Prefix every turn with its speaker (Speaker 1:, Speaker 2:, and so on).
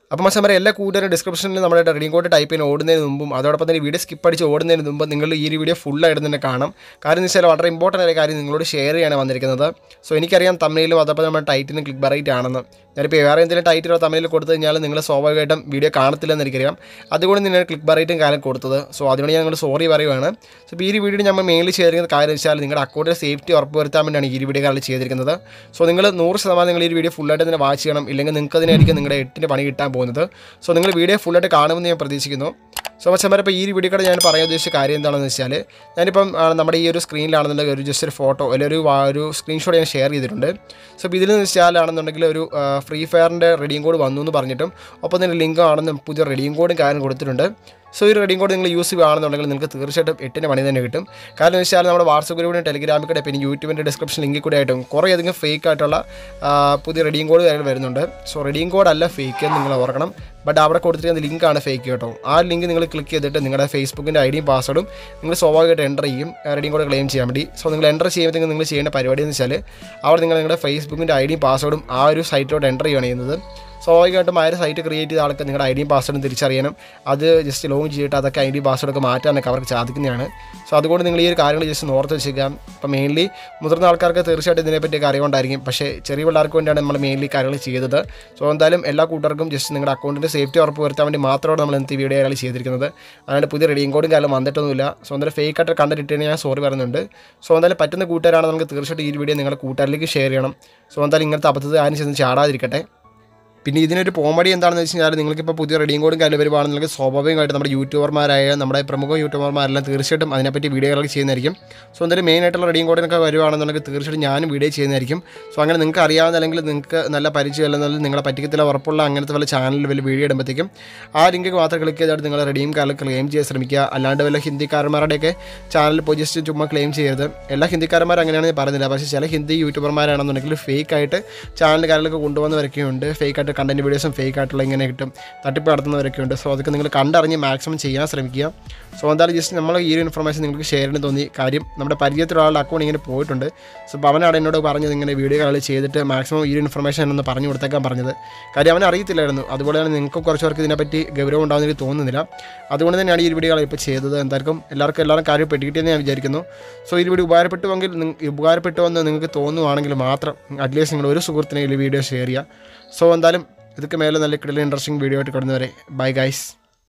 Speaker 1: അപ്പോൾ മച്ചാൻ പറയാം എല്ലാ കൂട്ടുകാരും ഡിസ്ക്രിപ്ഷനിൽ നമ്മുടെ റെഡിങ് കോഡ് ടൈപ്പ് ചെയ്യാൻ ഓടുന്നതിന് മുമ്പും അതോടൊപ്പം തന്നെ വീഡിയോ സ്കിപ്പ് അടിച്ച് ഓടുന്നതിന് മുമ്പ് നിങ്ങൾ ഈ ഒരു വീഡിയോ ഫുള്ളായിട്ട് തന്നെ കാണാം കാരണം എന്ന് വെച്ചാൽ വളരെ ഇമ്പോർട്ടൻ്റ് ആയ കാര്യം നിങ്ങളോട് ഷെയർ ചെയ്യാണ് വന്നിരിക്കുന്നത് സോ എനിക്കറിയാം തമിഴിലും അതപ്പോൾ നമ്മുടെ ടൈറ്റിനും ക്ലിക്ക് ബറൈറ്റ് ആണെന്ന് ഞാനിപ്പോൾ വേറെ എന്തെങ്കിലും ടൈറ്റിലോ തമിഴിൽ കൊടുത്തു കഴിഞ്ഞാൽ നിങ്ങൾ സ്വാഭാവികമായിട്ടും വീഡിയോ കാണത്തില്ലെന്ന് എനിക്കറിയാം അതുകൊണ്ട് നിങ്ങൾ ക്ലിക്ക് ബറൈറ്റും കാലം കൊടുത്തത് സോ അതുകൊണ്ട് ഞാൻ നിങ്ങൾ സോറി പറയുവാണ് സോ ഇപ്പോൾ ഈ ഒരു വീഡിയോ നമ്മൾ മെയിൻലി ചെയ്തിരിക്കുന്ന കാര്യം എന്ന് വെച്ചാൽ നിങ്ങളുടെ അക്കൗണ്ടിൽ സേഫ്റ്റി ഉറപ്പുവരുത്താൻ വേണ്ടിയാണ് ഈ ഒരു വീഡിയോ കാലം ചെയ്തിരിക്കുന്നത് സോ നിങ്ങൾ നൂറ് ശതമാനം നിങ്ങൾ ഈ ഒരു വീഡിയോ ഫുള്ളായിട്ട് തന്നെ വാച്ച് ചെയ്യണം ഇല്ലെങ്കിൽ നിങ്ങൾക്ക് അതിനായിരിക്കും നിങ്ങളുടെ എട്ടിന് പണി കിട്ടാൻ പോകുന്നത് സോ നിങ്ങൾ വീഡിയോ ഫുള്ളായിട്ട് കാണുമെന്ന് ഞാൻ പ്രതീക്ഷിക്കുന്നു സോ മച്ചന്മാരെ ഇപ്പോൾ ഈ ഒരു വീഡിയോ കൂടെ ഞാൻ പറയാൻ ഉദ്ദേശിച്ച കാര്യം എന്താണെന്ന് വെച്ചാൽ ഞാനിപ്പം ആ, നമ്മുടെ ഈ ഒരു സ്ക്രീനിലാണെന്നുണ്ടെങ്കിൽ ഒരു ജസ്റ്റ് ഒരു ഫോട്ടോ അല്ലെങ്കിൽ ഒരു വാ- ഒരു സ്ക്രീൻഷോട്ട് ഞാൻ ഷെയർ ചെയ്തിട്ടുണ്ട് സോ ഇപ്പോൾ ഇതിൽ വെച്ചാലാണെന്നുണ്ടെങ്കിൽ ഒരു ഫ്രീ ഫയറിൻ്റെ റെഡിയും കോഡ് വന്നു എന്ന് പറഞ്ഞിട്ടും ഒപ്പം തന്നെ ലിങ്ക് ആണെന്നും പുതിയ റെഡിയും കോഡും കാര്യം കൊടുത്തിട്ടുണ്ട് സോ ഈ റെഡിയും കോഡ് നിങ്ങൾ യൂസ് ചെയ്യുകയാണെന്നുണ്ടെങ്കിൽ നിങ്ങൾക്ക് തീർച്ചയായിട്ടും എട്ടിന് പണി തന്നെ കിട്ടും കാരണം എന്ന് വെച്ചാൽ നമ്മുടെ വാട്സപ്പ് ഗ്രൂപ്പിലും ടെലിഗ്രാമിൽ കൂടെ പിന്നെ യൂട്യൂബിൻ്റെ ഡിസ്ക്രിപ്ഷൻ ലിങ്കിൽ കൂടെ ആയിട്ടും കുറേ അധികം ഫേക്ക് ആയിട്ടുള്ള ആ, പുതിയ റെഡിയും കോഡ് കാര്യങ്ങൾ വരുന്നുണ്ട് സോ റെഡിയും കോഡ് അല്ല ഫേക്ക് എന്ന് നിങ്ങൾ ഓർക്കണം ബട്ട് അവിടെ കൊടുത്തിരിക്കുന്ന ലിങ്കാണ് ഫേക്ക് കേട്ടോ ആ ലിങ്ക് നിങ്ങൾ ക്ലിക്ക് ചെയ്തിട്ട് നിങ്ങളുടെ ഫേസ്ബുക്കിൻ്റെ ഐ ഡിയും പാസ്വേഡും നിങ്ങൾ സ്വാഭാവികമായിട്ട് എൻ്റർ ചെയ്യും റെഡിയും കോഡ് ക്ലെയിം ചെയ്യാൻ വേണ്ടി സോ നിങ്ങൾ എൻ്റർ ചെയ്യുമ്പോഴത്തേക്കും നിങ്ങൾ ചെയ്യേണ്ട പരിപാടി എന്ന് വെച്ചാൽ അവിടെ നിങ്ങൾ നിങ്ങളുടെ ഫേസ്ബുക്കിൻ്റെ ഐ ഡിയും പാസ്വേഡും ആ ഒരു സൈറ്റിലോട്ട് എൻ്റർ ചെയ്യുകയാണ് ചെയ്യുന്നത് സ്വാഭാവികമായിട്ടും ആ ഒരു സൈറ്റ് ക്രിയേറ്റ് ചെയ്ത ആൾക്ക് നിങ്ങളുടെ ഐ ഡിയും പാസ്വേഡും തിരിച്ചറിയാനും അത് ജസ്റ്റ് ലോഗിൻ ചെയ്തിട്ട് അതൊക്കെ ഐ ഡി പാസ്വേഡൊക്കെ മാറ്റാനൊക്കെ അവർക്ക് സാധിക്കുന്നതാണ് സോ അതുകൊണ്ട് നിങ്ങൾ ഈ ഒരു കാര്യങ്ങൾ ജസ്റ്റ് ഒന്ന് ഓർത്ത് വെച്ചേക്കാം ഇപ്പോൾ മെയിൻലി മുതിർന്ന ആൾക്കാർക്ക് തീർച്ചയായിട്ടും ഇതിനെപ്പറ്റിയൊക്കെ അറിവുണ്ടായിരിക്കും പക്ഷേ ചെറിയ പിള്ളേർക്ക് വേണ്ടിയാണ് നമ്മൾ മെയിൻലി കാര്യങ്ങൾ ചെയ്തത് സോ എന്തായാലും എല്ലാ കൂട്ടർക്കും ജസ്റ്റ് നിങ്ങളുടെ അക്കൗണ്ടിൻ്റെ സേഫ്റ്റി ഉറപ്പ് വരുത്താൻ വേണ്ടി മാത്രമാണ് നമ്മൾ ഇന്നത്തെ വീഡിയോ കാര്യങ്ങൾ ചെയ്തിരിക്കുന്നത് അതുകൊണ്ട് പുതിയ റെഡിയും കോഡും കാലം വന്നിട്ടൊന്നുമില്ല സോ എന്തായാലും ഫേക്ക് ആയിട്ട് കണ്ടിട്ട് ഇട്ടതിന് ഞാൻ സോറി പറയുന്നുണ്ട് സോ എന്തായാലും പറ്റുന്ന കൂട്ടുകാരാണ് നമുക്ക് തീർച്ചയായിട്ടും ഈ വീഡിയോ നിങ്ങളുടെ കൂട്ടുകാരിലേക്ക് ഷെയർ ചെയ്യണം സോ എന്തായാലും ഇങ്ങനത്തെ അബദ്ധത്തിൽ ആരും ചെന്ന് ചാടാതിരിക്കട്ടെ പിന്നെ ഇതിനൊരു പോമടി എന്താണെന്ന് വെച്ച് കഴിഞ്ഞാൽ നിങ്ങൾക്കിപ്പോൾ പുതിയ റെഡിയും കോഡും കാര്യം വരുവാണെന്നുണ്ടെങ്കിൽ സ്വാഭാവികമായിട്ട് നമ്മുടെ യൂട്യൂബർമാരായ നമ്മുടെ പ്രമുഖ യൂട്യൂബർമാരെല്ലാം തീർച്ചയായിട്ടും അതിനെപ്പറ്റി വീഡിയോകളൊക്കെ ചെയ്യുന്നതായിരിക്കും സോ എന്തായാലും മെയിൻ ആയിട്ടുള്ള റെഡിയും കോഡിനൊക്കെ വരുവാണെന്നുണ്ടെങ്കിൽ തീർച്ചയായിട്ടും ഞാനും വീഡിയോ ചെയ്യുന്നതായിരിക്കും സോ അങ്ങനെ നിങ്ങൾക്ക് അറിയാവുന്ന അല്ലെങ്കിൽ നിങ്ങൾക്ക് നല്ല പരിചയം അല്ലെങ്കിൽ നിങ്ങളെ പറ്റിക്കത്തില്ല ഉറപ്പുള്ള അങ്ങനത്തെ വല്ല ചാനലിൽ വല്ല വീഡിയോ ഇടുമ്പോഴത്തേക്കും ആ ലിങ്ക് മാത്രം ക്ലിക്ക് ചെയ്തിട്ട് നിങ്ങൾ റെഡിയും കാലം ക്ലെയിം ചെയ്യാൻ ശ്രമിക്കുക അല്ലാണ്ട് വല്ല ഹിന്ദിക്കാരന്മാരുടെയൊക്കെ ചാനലിൽ പോയി ജസ്റ്റ് ചുമ്മാ ക്ലെയിം ചെയ്യരുത് എല്ലാ ഹിന്ദിക്കാരന്മാർ അങ്ങനെയാണ് ഞാൻ പറയുന്നില്ല പക്ഷേ ചില ഹിന്ദി യൂട്യൂബർമാരാണെന്നുണ്ടെങ്കിൽ ഫേക്ക് ആയിട്ട് ചാനൽ കാര്യങ്ങളൊക്കെ കൊണ്ടുവന്നവരൊക്കെ ഉണ്ട് ഫേക്ക് ആയിട്ട് കണ്ടന്റ് വീഡിയോസും ഫേക്ക് ആയിട്ടുള്ള ഇങ്ങനെ കിട്ടും തട്ടിപ്പ് നടത്തുന്നവരൊക്കെ ഉണ്ട് സോ അതൊക്കെ നിങ്ങൾ കണ്ടറിഞ്ഞ് മാക്സിമം ചെയ്യാൻ ശ്രമിക്കുക സോ എന്തായാലും ജസ്റ്റ് നമ്മൾ ഈ ഒരു ഇൻഫർമേഷൻ നിങ്ങൾക്ക് ഷെയർ ചെയ്യണം തോന്നി കാര്യം നമ്മുടെ പരിചയത്തിലുള്ള ആളുടെ അക്കൗണ്ട് ഇങ്ങനെ പോയിട്ടുണ്ട് സോ അപ്പോൾ അവനാണ് എന്നോട് പറഞ്ഞത് ഇങ്ങനെ വീഡിയോ കാൾ ചെയ്തിട്ട് മാക്സിമം ഈ ഒരു ഇൻഫർമേഷൻ എന്നൊന്ന് പറഞ്ഞു കൊടുത്തേക്കാൻ പറഞ്ഞത് കാര്യം അവൻ അറിയത്തില്ലായിരുന്നു അതുപോലെ തന്നെ നിങ്ങൾക്ക് കുറച്ച് പേർക്ക് ഇതിനെപ്പറ്റി ഗൗരവം ഉണ്ടാകുന്ന എനിക്ക് തോന്നുന്നില്ല അതുകൊണ്ട് തന്നെയാണ് ഈ ഒരു വീഡിയോ ഇപ്പോൾ ചെയ്തത് എന്തായാലും എല്ലാവർക്കും എല്ലാവരും കാര്യം പെട്ടിക്കിട്ടെന്ന് ഞാൻ വിചാരിക്കുന്നു സോ ഈ വീഡിയോ ഉപകാരപ്പെട്ടുവെങ്കിൽ നിങ്ങ- ഉപകാരപ്പെട്ടുവെന്ന് നിങ്ങൾക്ക് തോന്നുവാണെങ്കിൽ മാത്രം അറ്റ്ലീസ്റ്റ് നിങ്ങൾ ഒരു സുഹൃത്തിനെ ഈ വീഡിയോ ഷെയർ ചെയ്യുക സോ എന്തായാലും ഇതൊക്കെ മേലെ നല്ല കിടലിൽ ഇൻട്രസ്റ്റിംഗ് വീഡിയോ ആയിട്ട് കൊടുന്നവരെ ബൈ ഗൈസ്